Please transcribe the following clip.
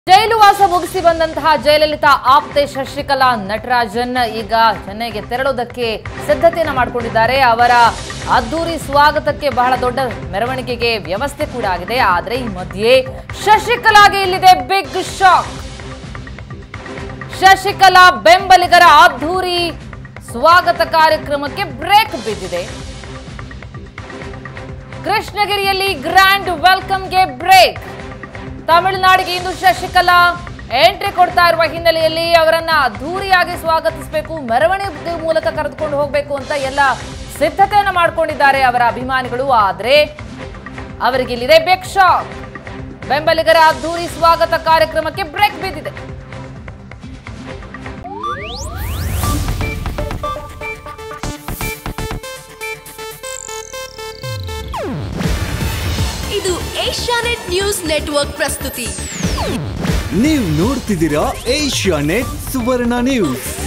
ಜೈಲು ವಾಸ ಮುಗಿಸಿ ಬಂದಂತಹ ಜಯಲಲಿತಾ ಆಪ್ತೆ ಶಶಿಕಲಾ ನಟರಾಜನ್ ಈಗ ಚೆನ್ನೈಗೆ ತೆರಳೋದಕ್ಕೆ ಸಿದ್ಧತೆಯನ್ನ ಮಾಡಿಕೊಂಡಿದ್ದಾರೆ ಅವರ ಅದ್ದೂರಿ ಸ್ವಾಗತಕ್ಕೆ ಬಹಳ ದೊಡ್ಡ ಮೆರವಣಿಗೆಗೆ ವ್ಯವಸ್ಥೆ ಕೂಡ ಆಗಿದೆ ಆದರೆ ಈ ಮಧ್ಯೆ ಶಶಿಕಲಾಗೆ ಇಲ್ಲಿದೆ ಬಿಗ್ ಶಾಕ್ ಶಶಿಕಲಾ ಬೆಂಬಲಿಗರ ಅದ್ದೂರಿ ಸ್ವಾಗತ ಕಾರ್ಯಕ್ರಮಕ್ಕೆ ಬ್ರೇಕ್ ಬಿದ್ದಿದೆ ಕೃಷ್ಣಗಿರಿಯಲ್ಲಿ ಗ್ರ್ಯಾಂಡ್ ವೆಲ್ಕಮ್ಗೆ ಬ್ರೇಕ್ ತಮಿಳುನಾಡಿಗೆ ಇಂದು ಶಶಿಕಲಾ ಎಂಟ್ರಿ ಕೊಡ್ತಾ ಇರುವ ಹಿನ್ನೆಲೆಯಲ್ಲಿ ಅವರನ್ನ ಅದ್ದೂರಿಯಾಗಿ ಸ್ವಾಗತಿಸಬೇಕು ಮೆರವಣಿಗೆ ಮೂಲಕ ಕರೆದುಕೊಂಡು ಹೋಗಬೇಕು ಅಂತ ಎಲ್ಲ ಸಿದ್ಧತೆಯನ್ನು ಮಾಡಿಕೊಂಡಿದ್ದಾರೆ ಅವರ ಅಭಿಮಾನಿಗಳು ಆದ್ರೆ ಅವರಿಗೆ ಇಲ್ಲಿದೆ ಬೆಕ್ ಶಾಕ್ ಬೆಂಬಲಿಗರ ಅದ್ದೂರಿ ಸ್ವಾಗತ ಕಾರ್ಯಕ್ರಮಕ್ಕೆ ಬ್ರೇಕ್ ಬಿದ್ದಿದೆ ಇದು ಏಷ್ಯಾನೆಟ್ ನ್ಯೂಸ್ ನೆಟ್ವರ್ಕ್ ಪ್ರಸ್ತುತಿ ನೀವು ನೋಡ್ತಿದ್ದೀರಾ ಏಷ್ಯಾ ನೆಟ್ ಸುವರ್ಣ ನ್ಯೂಸ್